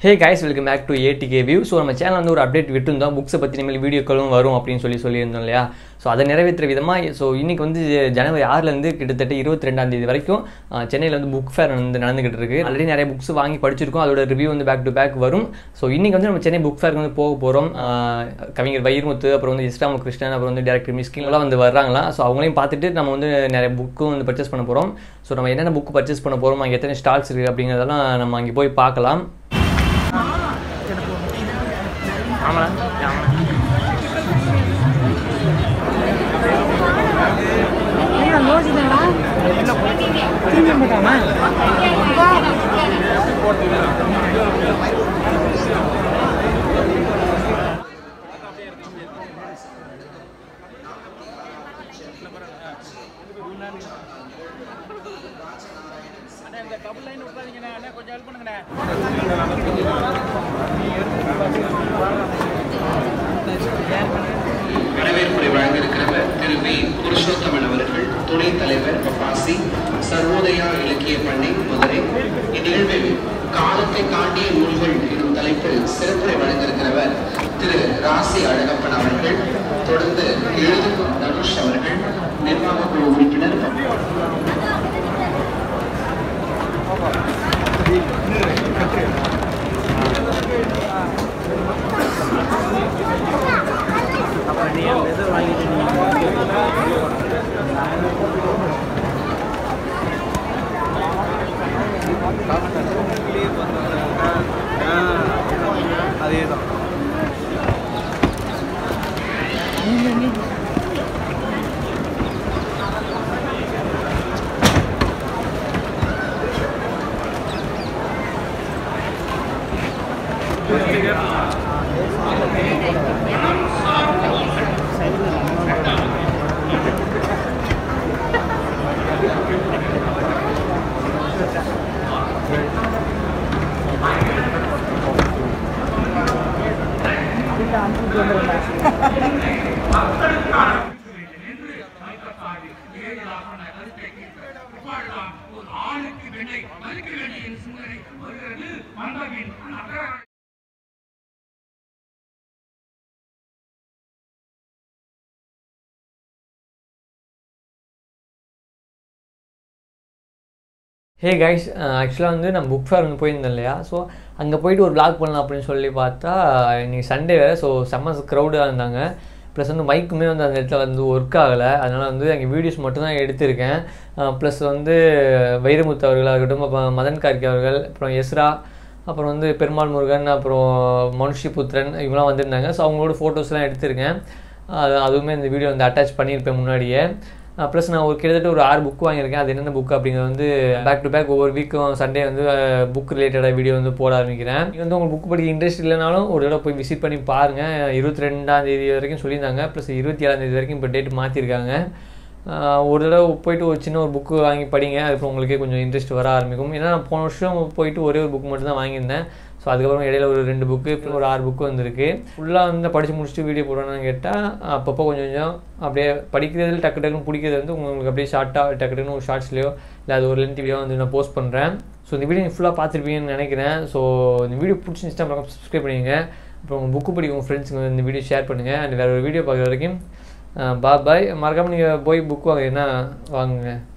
hey guys welcome back to ATK view so நம்ம channel வந்து ஒரு அப்டேட் விட்டுருந்தோம் புக்ஸை பற்றி இனிமேல் வீடியோக்களும் வரும் அப்படின்னு சொல்லி சொல்லியிருந்தோம் இல்லையா ஸோ அதை நிறைவேற்றுற விதமாக ஸோ இன்றைக்கி வந்து ஜனவரி ஆறுலேருந்து கிட்டத்தட்ட இருபத்தி ரெண்டாம் தேதி வரைக்கும் அஹ், சென்னையில் வந்து புக் ஃபேர் வந்து நடந்துகிட்டு இருக்கு ஆல்ரெடி நிறைய புக்ஸ் வாங்கி படிச்சிருக்கோம் அதோட ரிவ்யூ வந்து பேக் டு பேக் வரும் ஸோ இன்றைக்கி வந்து நம்ம சென்னை புக் ஃபேருக்கு வந்து போக போகிறோம் கவிஞர் வைரமுத்து அப்புறம் வந்து இஸ்லாம கிருஷ்ணன் அப்புறம் வந்து டேரக்டர் மிஸ்கின்லாம் வந்து வர்றாங்களா ஸோ அவங்களையும் பார்த்துட்டு நம்ம வந்து நிறைய புக்கும் வந்து பர்ச்சேஸ் பண்ண போகிறோம் ஸோ நம்ம என்னென்ன புக் பர்ச்சேஸ் பண்ண போகிறோம் அங்கே எத்தனை ஸ்டால்ஸ் இருக்குது அப்படிங்கிறதெல்லாம் நம்ம அங்கே போய் பார்க்கலாம் வரவேற்புரை வழங்க இருக்கிறவர் திரு வி புருஷோத்தமன் அவர்கள் துணைத் தலைவர் பப்பாசி சர்வோதயா இலக்கிய பண்ணை மதுரை இந்நிகழ்வில் காலத்தை தாண்டிய நூல்கள் எனும் தலைப்பில் சிறப்புரை வழங்க இருக்கிறவர் திரு ராசி அழகப்பன் அவர்கள் தொடர்ந்து எழுதும் தனுஷ் அவர்கள் நிர்வாக குழு உறுப்பினர் அதேதான் ஹே கைஸ் ஆக்சுவலாக வந்து நான் புக் ஃபேர் வந்து போயிருந்தேன் இல்லையா ஸோ அங்கே போயிட்டு ஒரு vlog பண்ணலாம் அப்படின்னு சொல்லி பார்த்தா இன்னைக்கு சண்டே வேறு ஸோ செம்ம க்ரௌடாக இருந்தாங்க ப்ளஸ் வந்து மைக்குமே வந்து அந்த இடத்துல வந்து ஒர்க் ஆகலை அதனால் வந்து அங்கே வீடியோஸ் மட்டும்தான் எடுத்திருக்கேன் ப்ளஸ் வந்து வைரமுத்து அவர்களாக இருக்கட்டும் அப்புறம் மதன் கார்கி அவர்கள் அப்புறம் எஸ்ரா அப்புறம் வந்து பெருமாள் முருகன் அப்புறம் மனுஷி புத்திரன் இவங்களாம் வந்திருந்தாங்க ஸோ அவங்களோட ஃபோட்டோஸ்லாம் எடுத்திருக்கேன் அது அதுவுமே இந்த வீடியோ வந்து அட்டாச் பண்ணியிருப்பேன் முன்னாடியே ப்ளஸ் நான் ஒரு கிட்டத்தட்ட ஒரு ஆறு புக் வாங்கியிருக்கேன் அது என்னென்ன புக் அப்படிங்கிறது வந்து பேக் டு பேக் ஒவ்வொரு வீக்கும் சண்டே வந்து புக் ரிலேட்டடாக வீடியோ வந்து போட ஆரம்பிக்கிறேன் இது வந்து உங்களுக்கு புக் படிக்க இன்ட்ரெஸ்ட் இல்லைனாலும் ஒரு தடவை போய் விசிட் பண்ணி பாருங்கள் இருபத்தி ரெண்டாம் தேதி வரைக்கும் சொல்லியிருந்தாங்க ப்ளஸ் இருபத்தி ஏழாம் தேதி வரைக்கும் இப்போ டேட் மாற்றிருக்காங்க ஆஹ் ஒரு தடவை போயிட்டு ஒரு சின்ன ஒரு புக்கு வாங்கி படிங்க அதுக்கப்புறம் உங்களுக்கே கொஞ்சம் இன்ட்ரெஸ்ட் வர ஆரம்பிக்கும் ஏன்னா நான் போன வருஷம் போயிட்டு ஒரே ஒரு புக் மட்டும் தான் வாங்கியிருந்தேன் ஸோ அதுக்கப்புறம் இடையில ஒரு ரெண்டு புக்கு ஒரு ஆறு புக்கு வந்திருக்கு ஃபுல்லாக வந்து படித்து முடிச்சுட்டு வீடியோ போடணும்னு கேட்டால் அப்பப்போ கொஞ்சம் கொஞ்சம் அப்படியே படிக்கிறதுல டக்கு டக்குன்னு பிடிக்கிறது வந்து உங்களுக்கு அப்படியே ஷார்ட்டாக டக்கு டக்குன்னு ஒரு ஷார்ட்ஸ்லையோ இல்லை அது ஒரு லென்த் வீடியோ வந்து நான் போஸ்ட் பண்ணுறேன் ஸோ இந்த வீடியோ ஃபுல்லாக பார்த்துருப்பீங்கன்னு நினைக்கிறேன் ஸோ இந்த வீடியோ பிடிச்சிருந்துச்சுன்னா மறக்காம சப்ஸ்கிரைப் பண்ணிங்க அப்புறம் உங்கள் புக்கு படிக்க உங்கள் ஃப்ரெண்ட்ஸுங்க இந்த வீடியோ ஷேர் பண்ணுங்கள் அண்ட் வேறு ஒரு வீடியோ பார்க்குற வரைக்கும் பாய் பாய் மறக்காமல் நீங்கள் போய் புக் வாங்க என்ன வாங்குங்க